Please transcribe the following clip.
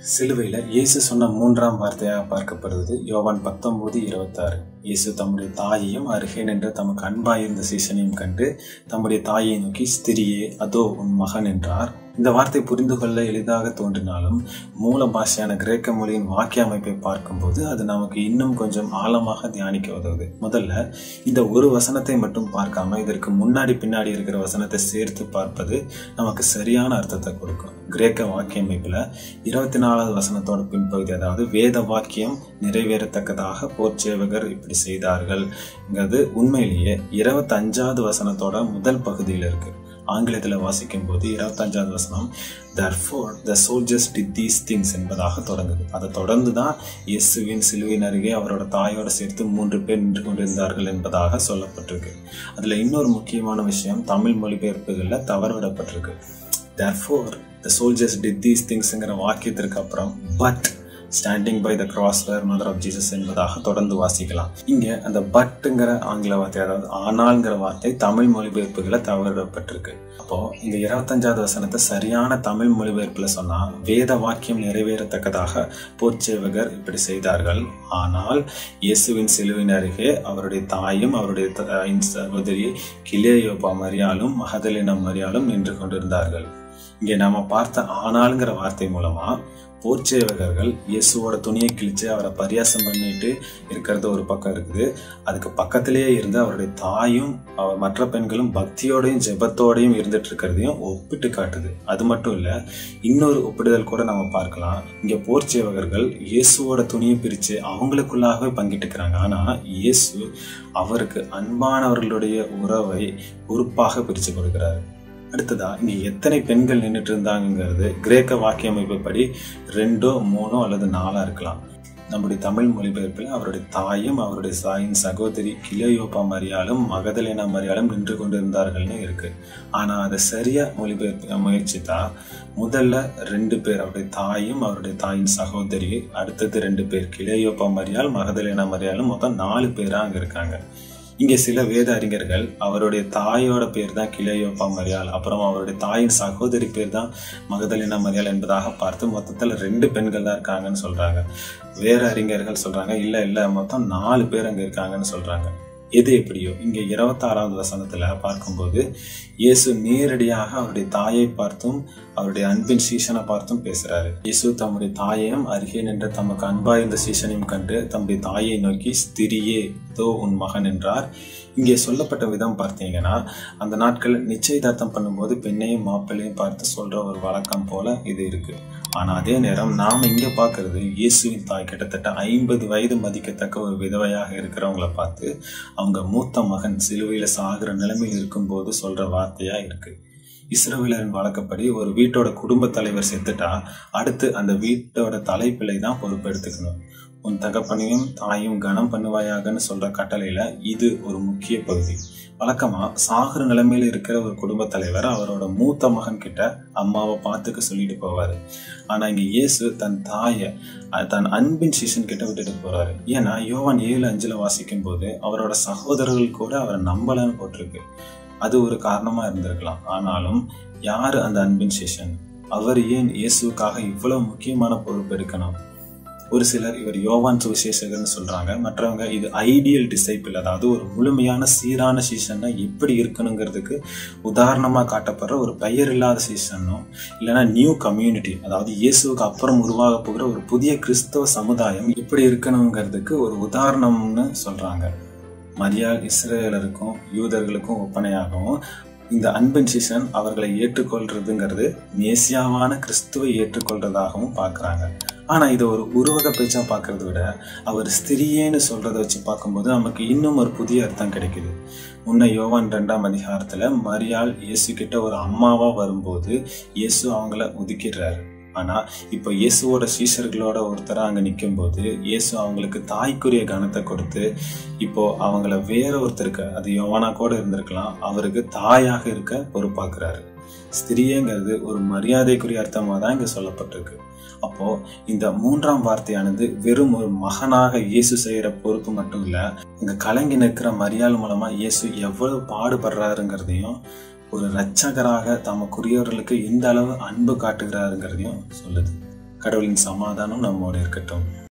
சிலுவையில் இயேசு சொன்ன மூன்றாம் வார்த்தையாக பார்க்கப்படுவது யோவான் பத்தொன்பது இருபத்தாறு இயேசு தம்முடைய தாயையும் அருகே நின்று தமக்கு அன்பாயிருந்த சீசனையும் கண்டு தம்முடைய தாயை நோக்கி ஸ்திரியே அதோ உன் மகன் என்றார் இந்த வார்த்தை புரிந்து கொள்ள எளிதாக தோன்றினாலும் மூல பாஷையான கிரேக்க மொழியின் வாக்கிய அமைப்பை பார்க்கும்போது அது நமக்கு இன்னும் கொஞ்சம் ஆழமாக தியானிக்க உதவுது முதல்ல இந்த ஒரு வசனத்தை மட்டும் பார்க்காம இதற்கு முன்னாடி பின்னாடி இருக்கிற வசனத்தை சேர்த்து பார்ப்பது நமக்கு சரியான அர்த்தத்தை கொடுக்கும் கிரேக்க வாக்கிய அமைப்புல இருபத்தி நாலாவது வசனத்தோட பின்பகுதி அதாவது வேத வாக்கியம் நிறைவேறத்தக்கதாக போர்ச்சேவகர் இப்படி செய்தார்கள்ங்கிறது உண்மையிலேயே இருபத்தி அஞ்சாவது வசனத்தோட முதல் பகுதியில் இருக்கு ஆங்கிலத்தில் வாசிக்கும் போது இருபத்தஞ்சாவது வசனம் therefore the soldiers did these things என்பதாக தொடங்குது அதை தொடர்ந்து தான் இயேசுவின் சிலுவின் அருகே அவரோட தாயோடு சேர்த்து மூன்று பேர் நின்று கொண்டிருந்தார்கள் என்பதாக சொல்லப்பட்டிருக்கு அதில் இன்னொரு முக்கியமான விஷயம் தமிழ் மொழிபெயர்ப்புகளில் தவறுவிடப்பட்டிருக்கு therefore the soldiers did these திங்ஸ்ங்கிற வாக்கியத்திற்கு அப்புறம் but standing by the cross were mother of Jesus என்பதாக தொடர்ந்து வாசிக்கலாம் இங்க அந்த பட்டுங்கிற ஆங்கில வார்த்தை அதாவது ஆனால்ங்கிற வார்த்தை தமிழ் மொழிபெயர்ப்புகளை தவறிடப்பட்டிருக்கு அப்போ இந்த இருபத்தஞ்சாவது வசனத்தை சரியான தமிழ் மொழிபெயர்ப்புல சொன்னா வேத வாக்கியம் நிறைவேறத்தக்கதாக போர்ச்சேவகர் இப்படி செய்தார்கள் ஆனால் இயேசுவின் சிலுவின் அருகே அவருடைய தாயும் அவருடைய தாயின் சகோதரி கிலேயோபா மரியாலும் மகதலின மரியாலும் நின்று கொண்டிருந்தார்கள் இங்கே நாம பார்த்த ஆனால்ங்கிற வார்த்தை மூலமா போர்ச்சேவகர்கள் இயேசுவோட துணியை கிழிச்சு அவரை பரியாசம் பண்ணிட்டு இருக்கிறது ஒரு பக்கம் இருக்குது அதுக்கு பக்கத்திலேயே இருந்து அவருடைய தாயும் அவர் மற்ற பெண்களும் பக்தியோடையும் ஜெபத்தோடையும் இருந்துட்டு இருக்கிறதையும் ஒப்பிட்டு காட்டுது அது மட்டும் இல்ல இன்னொரு ஒப்பிடுதல் கூட நம்ம பார்க்கலாம் இங்க போர்ச்சேவகர்கள் இயேசுவோட துணியை பிரிச்சு அவங்களுக்குள்ளாகவே பங்கிட்டுக்கிறாங்க ஆனா இயேசு அவருக்கு அன்பானவர்களுடைய உறவை பொறுப்பாக பிரிச்சு கொடுக்கிறாரு அடுத்ததா இங்க எத்தனை பெண்கள் நின்றுட்டு இருந்தாங்கிறது கிரேக்க வாக்கிய அமைப்புப்படி ரெண்டோ மூணோ அல்லது நாலா இருக்கலாம் நம்முடைய தமிழ் மொழிபெயர்ப்பில் அவருடைய தாயும் அவருடைய தாயின் சகோதரி கிளையோப்பா மரியாலும் மகதலேனா மரியாலும் நின்று கொண்டிருந்தார்கள்னு இருக்கு ஆனா அதை சரியா மொழிபெயர்ப்பு முயற்சித்தா முதல்ல ரெண்டு பேர் அவருடைய தாயும் அவருடைய தாயின் சகோதரி அடுத்தது ரெண்டு பேர் கிளையோப்பா மரியால் மகதலேனா மரியாலும் மொத்தம் நாலு பேரா அங்க இருக்காங்க இங்கே சில வேத அறிஞர்கள் அவருடைய தாயோட பேர் தான் கிளையோப்பா மரியாள் அப்புறம் அவருடைய தாயின் சகோதரி பேர் தான் மகதலினா மரியாள் என்பதாக பார்த்து மொத்தத்தில் ரெண்டு பெண்கள் தான் இருக்காங்கன்னு சொல்றாங்க வேற அறிஞர்கள் சொல்றாங்க இல்ல இல்ல மொத்தம் நாலு பேர் அங்க இருக்காங்கன்னு சொல்றாங்க எது எப்படியோ இங்க இருபத்தாறாவது வசனத்துல பார்க்கும்போது இயேசு நேரடியாக அவருடைய தாயை பார்த்தும் அவருடைய அன்பின் சீசனை பார்த்தும் பேசுறாரு இயேசு தம்முடைய தாயையும் அருகே நின்ற தமக்கு அன்பாயிருந்த சீசனையும் கண்டு தம்முடைய தாயை நோக்கி ஸ்திரியே தோ உன் மகன் என்றார் இங்கே சொல்லப்பட்ட விதம் பார்த்தீங்கன்னா அந்த நாட்கள் நிச்சயதார்த்தம் பண்ணும்போது பெண்ணையும் மாப்பிள்ளையும் பார்த்து சொல்ற ஒரு வழக்கம் போல இது இருக்கு ஆனா அதே நேரம் நாம இங்க பாக்குறது இயேசுவின் தாய் கிட்டத்தட்ட ஐம்பது வயது மதிக்கத்தக்க ஒரு விதவையாக இருக்கிறவங்கள பார்த்து அவங்க மூத்த மகன் சிலுவையில சாகிற நிலைமையில் இருக்கும்போது சொல்ற வார்த்தையா இருக்கு இஸ்ரவேலரின் வழக்கப்படி ஒரு வீட்டோட குடும்ப தலைவர் செத்துட்டா அடுத்து அந்த வீட்டோட தலைப்பிள்ளை தான் பொறுப்பெடுத்துக்கணும் உன் தகப்பனையும் தாயும் கனம் பண்ணுவாயாகன்னு சொல்ற கட்டளையில இது ஒரு முக்கிய பகுதி வழக்கமா சாகுற நிலைமையில இருக்கிற ஒரு குடும்ப தலைவர் அவரோட மூத்த மகன் கிட்ட அம்மாவை பார்த்துக்க சொல்லிட்டு போவாரு ஆனா இங்க இயேசு தன் தாய தன் அன்பின் சீசன் கிட்ட விட்டுட்டு போறாரு ஏன்னா யோவான் ஏழு அஞ்சுல வாசிக்கும் போது அவரோட சகோதரர்கள் கூட அவரை நம்பலன்னு போட்டிருக்கு அது ஒரு காரணமா இருந்திருக்கலாம் ஆனாலும் யாரு அந்த அன்பின் சீசன் அவர் ஏன் இயேசுக்காக இவ்வளவு முக்கியமான பொறுப்பு எடுக்கணும் ஒரு சிலர் இவர் யோவான் சுவிசேஷகர்னு சொல்றாங்க மற்றவங்க இது ஐடியல் டிசைபிள் அதாவது ஒரு முழுமையான சீரான சீசன்னா எப்படி இருக்கணுங்கிறதுக்கு உதாரணமா காட்டப்படுற ஒரு பெயர் இல்லாத சீசனும் இல்லைன்னா நியூ கம்யூனிட்டி அதாவது இயேசுக்கு அப்புறம் உருவாக போகிற ஒரு புதிய கிறிஸ்தவ சமுதாயம் எப்படி இருக்கணுங்கிறதுக்கு ஒரு உதாரணம்னு சொல்றாங்க மரியாள் இஸ்ரேலருக்கும் யூதர்களுக்கும் ஒப்பனையாகவும் இந்த அன்பின் சீசன் அவர்களை ஏற்றுக்கொள்றதுங்கிறது மேசியாவான கிறிஸ்துவை ஏற்றுக்கொள்றதாகவும் பார்க்குறாங்க ஆனால் இதை ஒரு உருவக பேச்சா பார்க்கறத விட அவர் ஸ்திரியேன்னு சொல்றத வச்சு பார்க்கும்போது நமக்கு இன்னும் ஒரு புதிய அர்த்தம் கிடைக்குது முன்ன யோவான் ரெண்டாம் அதிகாரத்துல மரியாள் இயேசு கிட்ட ஒரு அம்மாவா வரும்போது இயேசு அவங்கள ஒதுக்கிடுறாரு ஆனா இப்போ இயேசுவோட சீஷர்களோட ஒருத்தரா அங்க நிற்கும் போது இயேசு அவங்களுக்கு தாய்க்குரிய கனத்தை கொடுத்து இப்போ அவங்கள வேற ஒருத்தருக்கு அது யோவானா கூட இருந்திருக்கலாம் அவருக்கு தாயாக இருக்க பொறுப்பாக்குறாரு ஸ்திரியங்கிறது ஒரு மரியாதைக்குரிய அர்த்தமா தான் இங்க சொல்லப்பட்டிருக்கு அப்போ இந்த மூன்றாம் வார்த்தையானது வெறும் ஒரு மகனாக இயேசு செய்யற பொறுப்பு மட்டும் இல்ல இங்க கலங்கி நிற்கிற மரியாள் மூலமா இயேசு எவ்வளவு பாடுபடுறாருங்கிறதையும் ஒரு இரட்சகராக தமக்குரியவர்களுக்கு எந்த அளவு அன்பு காட்டுகிறாருங்கிறதையும் சொல்லுது கடவுளின் சமாதானம் நம்மோடு இருக்கட்டும்